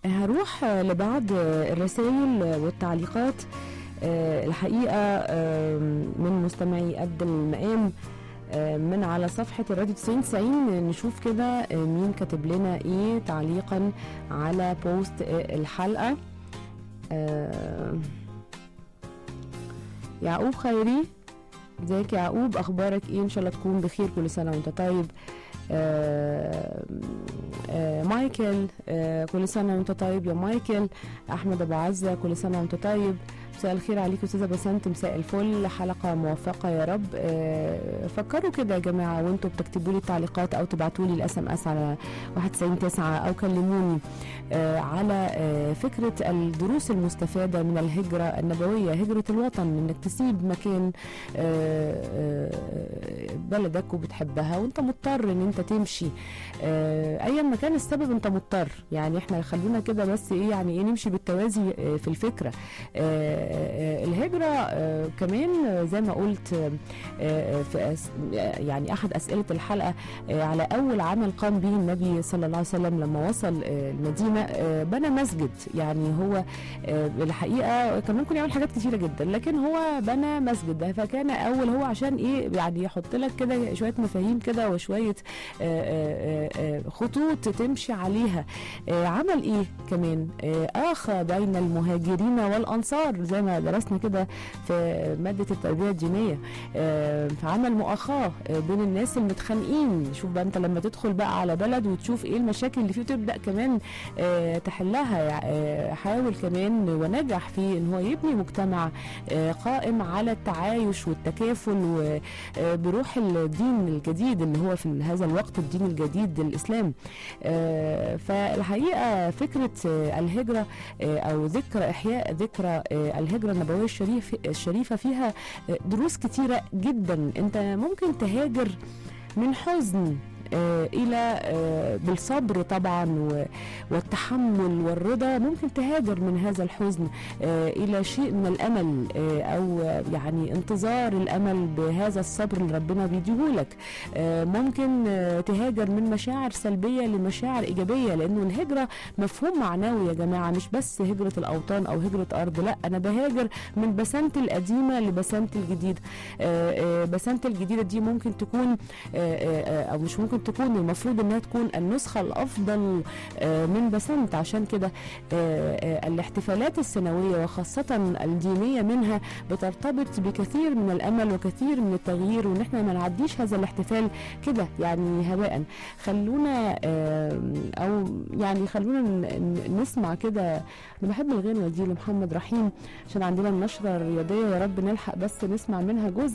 هروح لبعض الرسائل والتعليقات الحقيقة من مستمعي قد المقام من على صفحة الراديو 90 90 نشوف كده مين كاتب لنا ايه تعليقا على بوست الحلقة يعقوب خيري ازيك يا يعقوب اخبارك ايه ان شاء الله تكون بخير كل سنة وانت طيب آه آه مايكل آه كل سنة وانت طيب يا مايكل أحمد أبو عزة كل سنة وانت طيب مساء الخير عليكم أستاذة بسنت مساء الفل حلقة موفقة يا رب فكروا كده يا جماعة وانتوا بتكتبوا لي التعليقات أو تبعتوا لي الاس ام اس على 199 أو كلموني على فكرة الدروس المستفادة من الهجرة النبوية هجرة الوطن انك تسيب مكان بلدك وبتحبها وانت مضطر ان انت تمشي ايا ما كان السبب انت مضطر يعني احنا خلونا كده بس ايه يعني ايه نمشي بالتوازي في الفكرة الهجرة كمان زي ما قلت في يعني احد اسئلة الحلقة على اول عمل قام به النبي صلى الله عليه وسلم لما وصل المدينة بنى مسجد يعني هو الحقيقة كان ممكن يعمل حاجات كتيرة جدا لكن هو بنى مسجد فكان اول هو عشان ايه يعني يحط لك كده شوية مفاهيم كده وشوية خطوط تمشي عليها عمل ايه كمان اخى بين المهاجرين والانصار زي ما درسنا كده في مادة التربية الدينية فعمل مؤاخاة بين الناس المتخانقين شوف بقى انت لما تدخل بقى على بلد وتشوف ايه المشاكل اللي فيه وتبدأ كمان تحلها حاول كمان ونجح في ان هو يبني مجتمع قائم على التعايش والتكافل بروح الدين الجديد اللي هو في هذا الوقت الدين الجديد الاسلام فالحقيقه فكره الهجره او ذكرى احياء ذكرى الهجره النبويه الشريف الشريفه فيها دروس كتيره جدا انت ممكن تهاجر من حزن آه الى آه بالصبر طبعا والتحمل والرضا ممكن تهاجر من هذا الحزن آه الى شيء من الامل او يعني انتظار الامل بهذا الصبر اللي ربنا بيديهولك ممكن تهاجر من مشاعر سلبيه لمشاعر ايجابيه لانه الهجره مفهوم معنوي يا جماعه مش بس هجره الاوطان او هجره ارض لا انا بهاجر من بسنت القديمه لبسنت الجديد بسنت الجديده دي ممكن تكون او مش ممكن تكون المفروض انها تكون النسخه الافضل من بسنت عشان كده الاحتفالات السنويه وخاصه الدينيه منها بترتبط بكثير من الامل وكثير من التغيير وان احنا ما نعديش هذا الاحتفال كده يعني هواء خلونا او يعني خلونا نسمع كده انا بحب الغنوه دي لمحمد رحيم عشان عندنا النشره الرياضيه يا رب نلحق بس نسمع منها جزء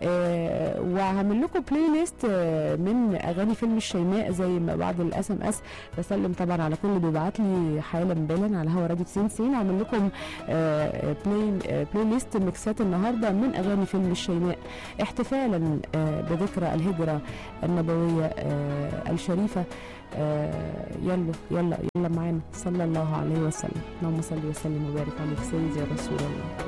وهعمل لكم بلاي ليست من اغاني فيلم الشيماء زي ما بعد الاس ام اس بسلم طبعا على كل اللي بيبعت لي حالا بالا على هوا راديو 90 90 عامل لكم بلاي بلاي ليست ميكسات النهارده من اغاني فيلم الشيماء احتفالا بذكرى الهجره النبويه الشريفه يلا يلا يلا معانا صلى الله عليه وسلم اللهم صل وسلم وبارك عليك سيدي يا رسول الله